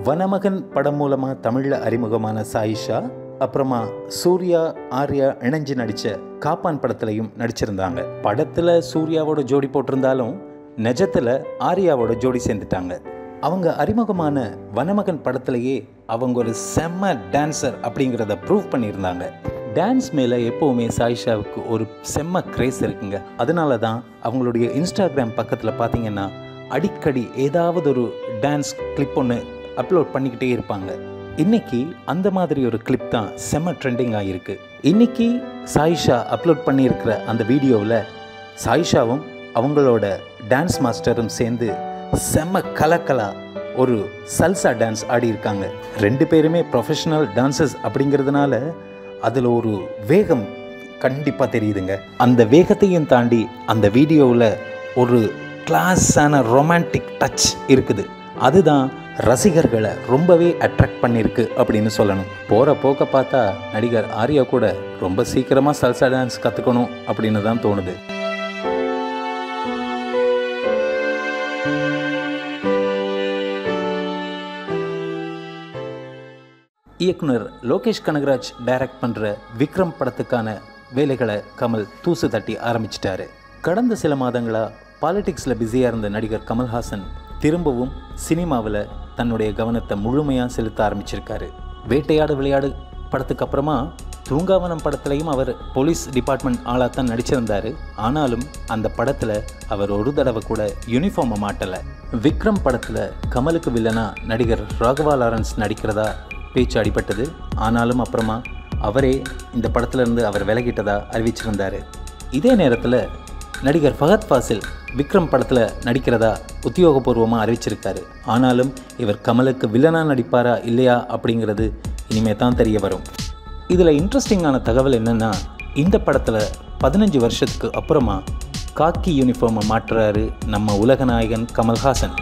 வனமகன் படம் மூலமாக தமிழில் அறிமுகமான சாயிஷா அப்புறமா சூர்யா ஆர்யா இணைஞ்சு நடித்த காப்பான் படத்துலையும் நடிச்சிருந்தாங்க படத்தில் சூர்யாவோட ஜோடி போட்டிருந்தாலும் நிஜத்தில் ஆர்யாவோட ஜோடி சேர்ந்துட்டாங்க அவங்க அறிமுகமான வனமகன் படத்திலேயே அவங்க ஒரு செம்ம டான்சர் அப்படிங்கிறத ப்ரூவ் பண்ணியிருந்தாங்க டான்ஸ் மேலே எப்போவுமே சாயிஷாவுக்கு ஒரு செம்ம கிரேஸ் இருக்குங்க அதனால தான் அவங்களுடைய இன்ஸ்டாகிராம் பக்கத்தில் பார்த்தீங்கன்னா அடிக்கடி ஏதாவது ஒரு டான்ஸ் கிளிப் ஒன்று அப்லோட் பண்ணிக்கிட்டே இருப்பாங்க இன்னைக்கு அந்த மாதிரி ஒரு கிளிப் தான் செம்ம ட்ரெண்டிங் ஆகியிருக்கு இன்னைக்கு சாயிஷா அப்லோட் பண்ணியிருக்கிற அந்த வீடியோவில் சாயிஷாவும் அவங்களோட டான்ஸ் மாஸ்டரும் சேர்ந்து செம்ம கலக்கலா ஒரு சல்சா டான்ஸ் ஆடி இருக்காங்க ரெண்டு பேருமே ப்ரொஃபஷனல் டான்சர்ஸ் அப்படிங்கிறதுனால அதில் ஒரு வேகம் கண்டிப்பாக தெரியுதுங்க அந்த வேகத்தையும் தாண்டி அந்த வீடியோவில் ஒரு கிளாஸான ரொமான்டிக் டச் இருக்குது அதுதான் ரசிகர்களை ரொம்பவே அட்ராக்ட் பண்ணியிருக்கு அப்படின்னு சொல்லணும் போகிற போக்க பார்த்தா நடிகர் ஆர்யா கூட ரொம்ப சீக்கிரமாக சல்சா டான்ஸ் கற்றுக்கணும் அப்படின்னு தான் தோணுது இயக்குனர் லோகேஷ் கனகராஜ் டைரக்ட் பண்ணுற விக்ரம் படத்துக்கான வேலைகளை கமல் தூசு தட்டி ஆரம்பிச்சிட்டாரு கடந்த சில மாதங்களாக பாலிடிக்ஸில் பிஸியாக இருந்த நடிகர் கமல்ஹாசன் திரும்பவும் சினிமாவில் தன்னுடைய கவனத்தை முழுமையாக செலுத்த ஆரம்பிச்சிருக்காரு வேட்டையாடு விளையாடு படத்துக்கு அப்புறமா தூங்காவனம் படத்துலையும் அவர் போலீஸ் டிபார்ட்மெண்ட் ஆளாக தான் நடிச்சிருந்தார் ஆனாலும் அந்த படத்தில் அவர் ஒரு தடவை கூட யூனிஃபார்மை மாட்டலை விக்ரம் படத்தில் கமலுக்கு வில்லனா நடிகர் ராகவா லாரன்ஸ் நடிக்கிறதா பேச்சு அடிபட்டது ஆனாலும் அப்புறமா அவரே இந்த படத்துலேருந்து அவர் விலகிட்டதா அறிவிச்சிருந்தார் இதே நேரத்தில் நடிகர் ஃபஹத் ஃபாசில் விக்ரம் படத்தில் நடிக்கிறதா உத்தியோகபூர்வமாக அறிவிச்சிருக்காரு ஆனாலும் இவர் கமலுக்கு வில்லனாக நடிப்பாரா இல்லையா அப்படிங்கிறது இனிமே தான் தெரிய வரும் இதில் இன்ட்ரெஸ்டிங்கான தகவல் என்னென்னா இந்த படத்தில் பதினஞ்சு வருஷத்துக்கு அப்புறமா காக்கி யூனிஃபார்மை மாற்றுறாரு நம்ம உலகநாயகன் கமல்ஹாசன்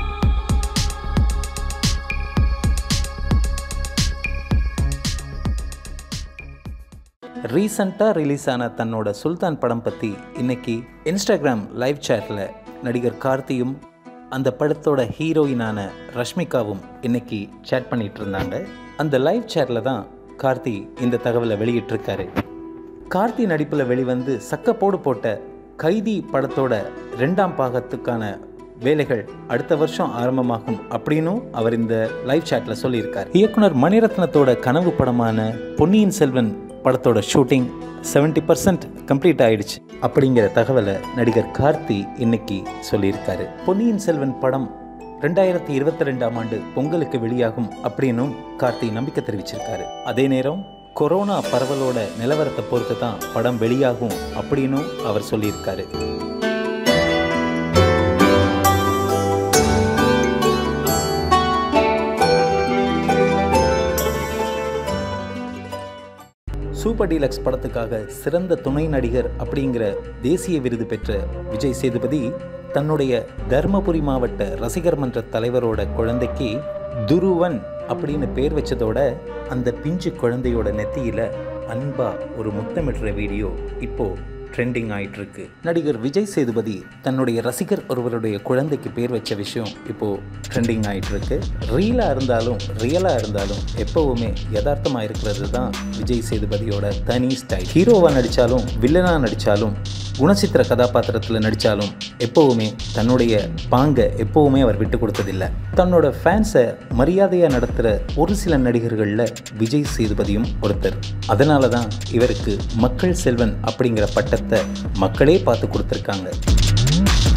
ரீசண்டாக ரிலீஸ் ஆன தன்னோட சுல்தான் படம் பற்றி இன்னைக்கு இன்ஸ்டாகிராம் லைவ் சேட்டில் நடிகர் கார்த்தியும் அந்த படத்தோட ஹீரோயினான ரஷ்மிகாவும் இன்னைக்கு சேட் பண்ணிட்டு இருந்தாங்க அந்த லைவ் சேட்டில் தான் கார்த்தி இந்த தகவலை வெளியிட்டிருக்காரு கார்த்தி நடிப்பில் வெளிவந்து சக்கப்போடு போட்ட கைதி படத்தோட ரெண்டாம் பாகத்துக்கான வேலைகள் அடுத்த வருஷம் ஆரம்பமாகும் அப்படின்னும் அவர் இந்த லைவ் சேட்டில் சொல்லியிருக்கார் இயக்குனர் மணிரத்னத்தோட கனவு படமான பொன்னியின் செல்வன் படத்தோட ஷூட்டிங் செவன்டி பர்சன்ட் கம்ப்ளீட் ஆயிடுச்சு அப்படிங்கிற தகவலை நடிகர் கார்த்தி இன்னைக்கு சொல்லியிருக்காரு பொன்னியின் செல்வன் படம் ரெண்டாயிரத்தி இருபத்தி ரெண்டாம் ஆண்டு பொங்கலுக்கு வெளியாகும் அப்படின்னும் கார்த்தி நம்பிக்கை தெரிவிச்சிருக்காரு அதே நேரம் கொரோனா பரவலோட நிலவரத்தை பொறுத்து தான் படம் வெளியாகும் அப்படின்னும் அவர் சொல்லியிருக்காரு சூப்பர் டீலக்ஸ் படத்துக்காக சிறந்த துணை நடிகர் அப்படிங்கிற தேசிய விருது பெற்ற விஜய் சேதுபதி தன்னுடைய தர்மபுரி மாவட்ட ரசிகர் மன்ற தலைவரோட குழந்தைக்கு துருவன் அப்படின்னு பேர் வச்சதோட அந்த பிஞ்சு குழந்தையோட நெத்தியில அன்பா ஒரு முத்தமிடுற வீடியோ இப்போ ட்ரெண்டிங் ஆயிட்டு இருக்கு நடிகர் விஜய் சேதுபதி தன்னுடைய ரசிகர் ஒருவருடைய குழந்தைக்கு பேர் வச்ச விஷயம் இப்போ ட்ரெண்டிங் ஆயிட்டு இருக்கு ரீலா இருந்தாலும் ரியலா இருந்தாலும் எப்பவுமே யதார்த்தமா இருக்கிறது தான் விஜய் சேதுபதியோட தனி ஸ்டைல் ஹீரோவா நடிச்சாலும் வில்லனா நடிச்சாலும் குணச்சித்திர கதாபாத்திரத்தில் நடித்தாலும் எப்போவுமே தன்னுடைய பாங்கை எப்போவுமே அவர் விட்டு கொடுத்ததில்லை தன்னோட ஃபேன்ஸை மரியாதையாக நடத்துகிற ஒரு சில நடிகர்களில் விஜய் சேதுபதியும் ஒருத்தர் அதனால தான் இவருக்கு மக்கள் செல்வன் அப்படிங்கிற பட்டத்தை மக்களே பார்த்து கொடுத்துருக்காங்க